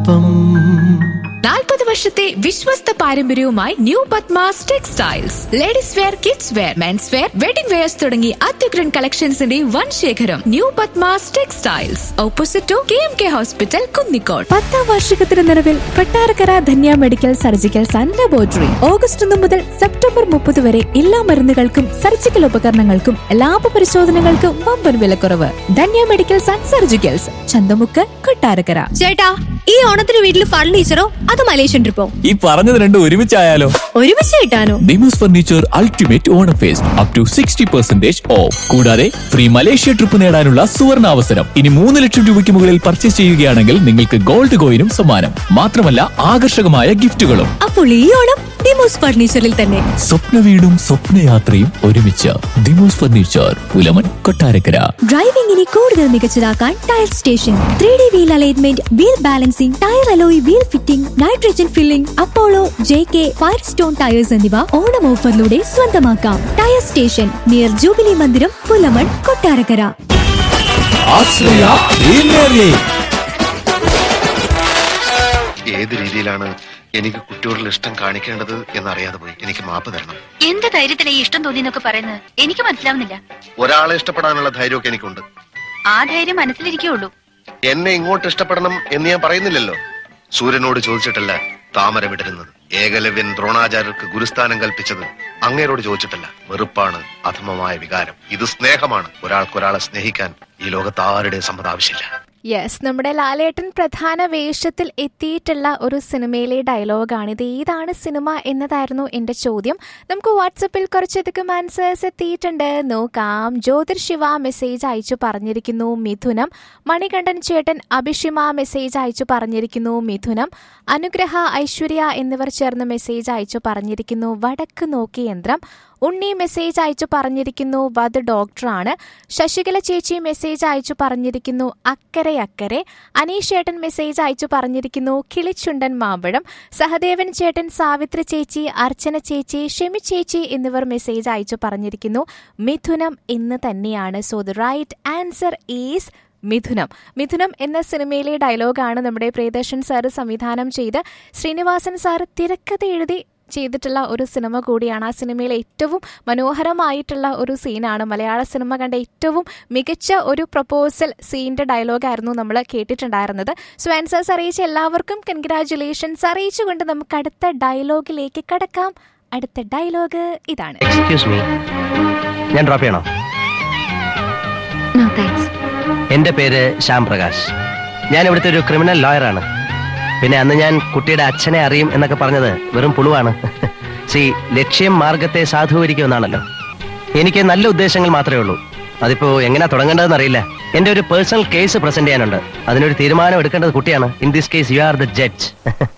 ഒപ്പം നാൽപ്പത് വർഷത്തെ വിശ്വസ്ത പാരമ്പര്യവുമായി new Padmas textiles ladies wear kids wear men's wear wedding wears തുടങ്ങി അത്യുഗ്രൻ കളക്ഷൻസിന്റെ വൻ ശേഖരം new Padmas textiles opposite to K M K hospital Kunnicode പത്താം വാർഷികത്തിന് നിറവിൽ Kottarakkara Dhanya medical surgicals and laboratory August ഒന്ന് മുതൽ സെപ്റ്റംബർ മുപ്പത് വരെ എല്ലാ മരുന്നുകൾക്കും സർജിക്കൽ ഉപകരണങ്ങൾക്കും ലാഭ പരിശോധനകൾക്കും വമ്പൻ വിലക്കുറവ് Dhanya medicals and surgicals Chanthamukku Kottarakkara ചേട്ടാ ഈ ഓണത്തിന് വീട്ടിൽ ഫർണിച്ചറോ അത് മലേഷ്യൻ ട്രിപ്പോ ഈ പറഞ്ഞത് രണ്ടും ഒരുമിച്ചായാലോ ഒരുമിച്ച് കിട്ടാനോ Demos furniture ultimate Onam fest up to sixty percentage off കൂടാതെ ഫ്രീ മലേഷ്യ ട്രിപ്പ് നേടാനുള്ള സുവർണ അവസരം ഇനി മൂന്ന് ലക്ഷം രൂപയ്ക്ക് മുകളിൽ പർച്ചേസ് ചെയ്യുകയാണെങ്കിൽ നിങ്ങൾക്ക് ഗോൾഡ് കോയിനും സമ്മാനം മാത്രമല്ല ആകർഷകമായ ഗിഫ്റ്റുകളും അപ്പോൾ ഈ ഓണം ഡിമോസ് ഫർണിച്ചറിൽ തന്നെ സ്വപ്ന വീടും സ്വപ്നയാത്രയും ഒരുമിച്ച് ഡിമോസ് ഫർണിച്ചർ പുലമൻ കൊട്ടാരക്കര ഡ്രൈവിംഗിനെ കൂടുതൽ മികച്ചതാക്കാൻ tyre station three D wheel alignment wheel balancing tyre alloy wheel fitting nitrogen filling Apollo J K Firestone tyres എന്നിവ ഓണം ഓഫറിലൂടെ സ്വന്തമാക്കാം ടയർ സ്റ്റേഷൻ നിയർ ജൂബിലി മന്ദിരം പുലമൺ കൊട്ടാരക്കര ഏത് രീതിയിലാണ് എനിക്ക് കുട്ടിയോടുള്ള ഇഷ്ടം കാണിക്കേണ്ടത് എന്നറിയാതെ പോയി എനിക്ക് മാപ്പ് തരണം എന്ത് ധൈര്യത്തിലാ ഈ ഇഷ്ടം തോന്നിയെന്നൊക്കെ പറയുന്നത് എനിക്ക് മനസ്സിലാവുന്നില്ല ഒരാളെ ഇഷ്ടപ്പെടാനുള്ള ധൈര്യമൊക്കെ എനിക്കുണ്ട് ആ ധൈര്യം മനസ്സിലിരിക്കുള്ളൂ എന്നെ ഇങ്ങോട്ട് ഇഷ്ടപ്പെടണം എന്ന് ഞാൻ പറയുന്നില്ലല്ലോ സൂര്യനോട് ചോദിച്ചിട്ടല്ല താമര വിടരുന്നത് ഏകലവ്യൻ ദ്രോണാചാര്യർക്ക് ഗുരുസ്ഥാനം കൽപ്പിച്ചത് അങ്ങേരോട് ചോദിച്ചിട്ടല്ല വെറുപ്പാണ് അധമമായ വികാരം ഇത് സ്നേഹമാണ് ഒരാൾക്കൊരാളെ സ്നേഹിക്കാൻ ഈ ലോകത്ത് ആരുടെ സമ്മതം ആവശ്യമില്ല യെസ് നമ്മുടെ ലാലേട്ടൻ പ്രധാന വേഷത്തിൽ എത്തിയിട്ടുള്ള ഒരു സിനിമയിലെ ഡയലോഗാണ് ഇത് ഏതാണ് സിനിമ എന്നതായിരുന്നു എൻ്റെ ചോദ്യം നമുക്ക് വാട്സപ്പിൽ കുറച്ചധികം ആൻസേഴ്സ് എത്തിയിട്ടുണ്ട് നോക്കാം ജ്യോതിർ ശിവ മെസ്സേജ് അയച്ചു പറഞ്ഞിരിക്കുന്നു മിഥുനം മണികണ്ഠൻ ചേട്ടൻ അഭിഷിമ മെസ്സേജ് അയച്ചു പറഞ്ഞിരിക്കുന്നു മിഥുനം അനുഗ്രഹ ഐശ്വര്യ എന്നിവർ ചേർന്ന് മെസ്സേജ് അയച്ചു പറഞ്ഞിരിക്കുന്നു വടക്ക് നോക്കി യന്ത്രം ഉണ്ണി മെസ്സേജ് അയച്ചു പറഞ്ഞിരിക്കുന്നു വധ ഡോക്ടറാണ് ശശികല ചേച്ചി മെസ്സേജ് അയച്ചു പറഞ്ഞിരിക്കുന്നു അക്കരെ അക്കരെ അനീഷ് ചേട്ടൻ മെസ്സേജ് അയച്ചു പറഞ്ഞിരിക്കുന്നു കിളിച്ചുണ്ടൻ മാമ്പഴം സഹദേവൻ ചേട്ടൻ സാവിത്രി ചേച്ചി അർച്ചന ചേച്ചി ഷെമി ചേച്ചി എന്നിവർ മെസ്സേജ് അയച്ചു പറഞ്ഞിരിക്കുന്നു മിഥുനം എന്ന് തന്നെയാണ് so the right answer is Mithunam Mithunam എന്ന സിനിമയിലെ ഡയലോഗാണ് നമ്മുടെ പ്രിയദർശൻ സാറ് സംവിധാനം ചെയ്ത് ശ്രീനിവാസൻ സാറ് തിരക്കഥ എഴുതി ചെയ്തിട്ടുള്ള ഒരു സിനിമ കൂടിയാണ് ആ സിനിമയിലെ ഏറ്റവും മനോഹരമായിട്ടുള്ള ഒരു സീനാണ് മലയാള സിനിമ കണ്ട ഏറ്റവും മികച്ച ഒരു പ്രപ്പോസൽ സീൻ്റെ ഡയലോഗായിരുന്നു നമ്മൾ കേട്ടിട്ടുണ്ടായിരുന്നത് സോ ആൻസേഴ്സ് അറിയിച്ച എല്ലാവർക്കും കൺഗ്രാറ്റുലേഷൻസ് അറിയിച്ചുകൊണ്ട് നമുക്ക് അടുത്ത ഡയലോഗിലേക്ക് കടക്കാം അടുത്ത ഡയലോഗ് ഇതാണ് എക്സ്ക്യൂസ് മീ ഞാൻ ഡ്രോപ്പ് ചെയ്യണോ നോ താങ്ക്സ് എന്റെ പേര് ശ്യാം പ്രകാശ് ഞാൻ ഇവിടുത്തെ ഒരു ക്രിമിനൽ ലോയറാണ് പിന്നെ അന്ന് ഞാൻ കുട്ടിയുടെ അച്ഛനെ അറിയും എന്നൊക്കെ പറഞ്ഞത് വെറും പുളുവാണ് സി ലക്ഷ്യം മാർഗത്തെ സാധൂകരിക്കുമെന്നാണല്ലോ എനിക്ക് നല്ല ഉദ്ദേശങ്ങൾ മാത്രമേ ഉള്ളൂ അതിപ്പോ എങ്ങനെയാ തുടങ്ങേണ്ടതെന്ന് അറിയില്ല എന്റെ ഒരു പേഴ്സണൽ കേസ് പ്രസന്റ് ചെയ്യാനുണ്ട് അതിനൊരു തീരുമാനം എടുക്കേണ്ടത് കുട്ടിയാണ് in this case you are the judge